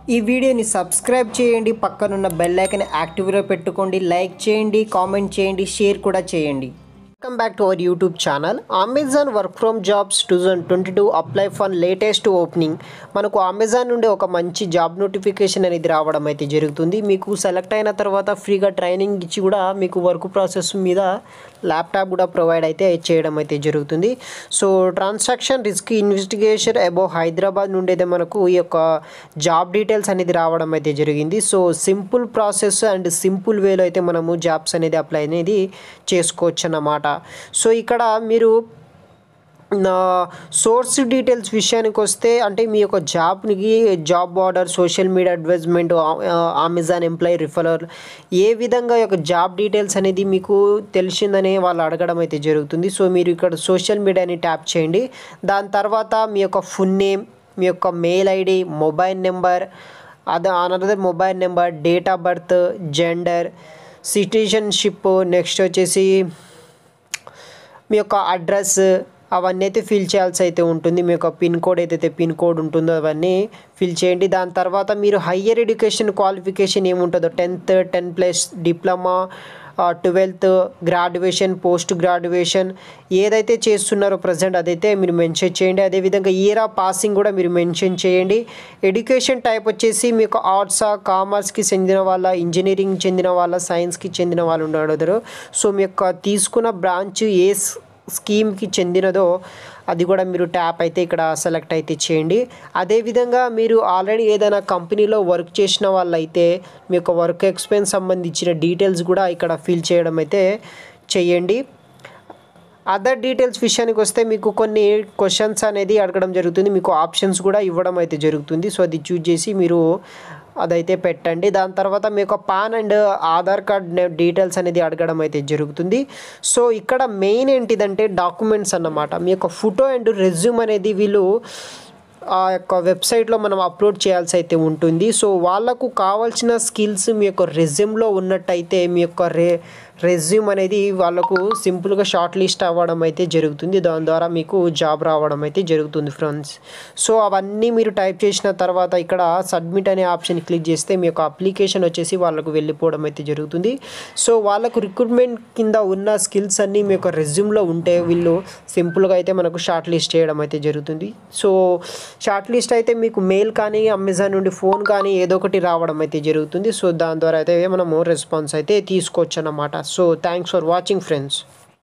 ఈ వీడియోని సబ్స్క్రైబ్ చేయండి పక్కనున్న బెల్ ఐకన్ యాక్టివ్లో పెట్టుకోండి లైక్ చేయండి కామెంట్ చేయండి షేర్ కూడా చేయండి welcome back to our YouTube channel Amazon work from jobs two thousand twenty two apply for latest opening మనకు అమెజాన్ నుండి ఒక మంచి జాబ్ నోటిఫికేషన్ అనేది రావడం అయితే జరుగుతుంది మీకు సెలెక్ట్ అయిన తర్వాత ఫ్రీగా ట్రైనింగ్ ఇచ్చి కూడా మీకు వర్క్ ప్రాసెస్ మీద ల్యాప్టాప్ కూడా ప్రొవైడ్ అయితే చేయడం అయితే జరుగుతుంది so transaction risk investigation about Hyderabad నుండి అయితే మనకు ఈ యొక్క జాబ్ డీటెయిల్స్ అనేది రావడం అయితే జరిగింది so simple process and simple వేలో అయితే మనము జాబ్స్ అనేది అప్లై అనేది చేసుకోవచ్చు అన్నమాట సో ఇక్కడ మీరు నా సోర్స్ డీటెయిల్స్ విషయానికి వస్తే అంటే మీ యొక్క జాబ్కి job order social media advertisement Amazon employee referral ఏ విధంగా యొక్క జాబ్ డీటెయిల్స్ అనేది మీకు తెలిసిందని వాళ్ళు అడగడం అయితే జరుగుతుంది సో మీరు ఇక్కడ సోషల్ మీడియాని ట్యాప్ చేయండి దాని తర్వాత మీ యొక్క ఫుల్ నేమ్ మీ యొక్క మెయిల్ ఐడి మొబైల్ నెంబర్ అదే another mobile number date of birth gender citizenship next వచ్చేసి మీ యొక్క అడ్రస్ అవన్నీ అయితే ఫిల్ చేయాల్సి అయితే ఉంటుంది మీ యొక్క పిన్ కోడ్ ఏదైతే పిన్ కోడ్ ఉంటుందో అవన్నీ ఫిల్ చేయండి దాని తర్వాత మీరు హయ్యర్ ఎడ్యుకేషన్ క్వాలిఫికేషన్ ఏముంటుందో tenth ten plus diploma twelfth graduation post graduation ఏదైతే చేస్తున్నారో ప్రజెంట్ అదైతే మీరు మెన్షన్ చేయండి అదేవిధంగా ఇయర్ ఆఫ్ పాసింగ్ కూడా మీరు మెన్షన్ చేయండి ఎడ్యుకేషన్ టైప్ వచ్చేసి మీకు ఆర్ట్సా కామర్స్కి చెందిన వాళ్ళ ఇంజనీరింగ్ చెందిన వాళ్ళ సైన్స్కి చెందిన వాళ్ళు ఉండరు సో మీ యొక్క తీసుకున్న బ్రాంచ్ ఏ స్కీమ్కి చెందినదో అది కూడా మీరు ట్యాప్ అయితే ఇక్కడ సెలెక్ట్ అయితే చేయండి అదేవిధంగా మీరు ఆల్రెడీ ఏదైనా కంపెనీలో వర్క్ చేసిన వాళ్ళైతే మీ యొక్క వర్క్ ఎక్స్పీరియన్స్ సంబంధించిన డీటెయిల్స్ కూడా ఇక్కడ ఫిల్ చేయడం అయితే చేయండి అదర్ డీటెయిల్స్ విషయానికి వస్తే మీకు కొన్ని క్వశ్చన్స్ అనేది అడగడం జరుగుతుంది మీకు ఆప్షన్స్ కూడా ఇవ్వడం అయితే జరుగుతుంది సో అది చూజ్ చేసి మీరు అదైతే పెట్టండి దాని తర్వాత మీ యొక్క PAN and Aadhaar card details అనేది అడగడం అయితే జరుగుతుంది సో ఇక్కడ మెయిన్ ఏంటిదంటే డాక్యుమెంట్స్ అన్నమాట మీ యొక్క ఫోటో అండ్ రెజ్యూమ్ అనేది వీళ్ళు ఆ యొక్క వెబ్సైట్లో మనం అప్లోడ్ చేయాల్సి అయితే ఉంటుంది సో వాళ్ళకు కావాల్సిన స్కిల్స్ మీ యొక్క రెజ్యూమ్లో ఉన్నట్టయితే మీ యొక్క రే రెజ్యూమ్ అనేది వాళ్ళకు సింపుల్గా షార్ట్ లిస్ట్ అవ్వడం అయితే జరుగుతుంది దాని ద్వారా మీకు జాబ్ రావడం అయితే జరుగుతుంది ఫ్రెండ్స్ సో అవన్నీ మీరు టైప్ చేసిన తర్వాత ఇక్కడ సబ్మిట్ అనే ఆప్షన్ క్లిక్ చేస్తే మీ యొక్క అప్లికేషన్ వచ్చేసి వాళ్ళకు వెళ్ళిపోవడం అయితే జరుగుతుంది సో వాళ్ళకు రిక్రూట్మెంట్ కింద ఉన్న స్కిల్స్ అన్నీ మీ యొక్క రెజ్యూమ్లో ఉంటే వీళ్ళు సింపుల్గా అయితే మనకు షార్ట్ లిస్ట్ చేయడం అయితే జరుగుతుంది సో షార్ట్ లిస్ట్ అయితే మీకు మెయిల్ కానీ అమెజాన్ నుండి ఫోన్ కానీ ఏదో ఒకటి రావడం అయితే జరుగుతుంది సో దాని ద్వారా అయితే మనము రెస్పాన్స్ అయితే తీసుకోవచ్చు అన్నమాట so thanks for watching friends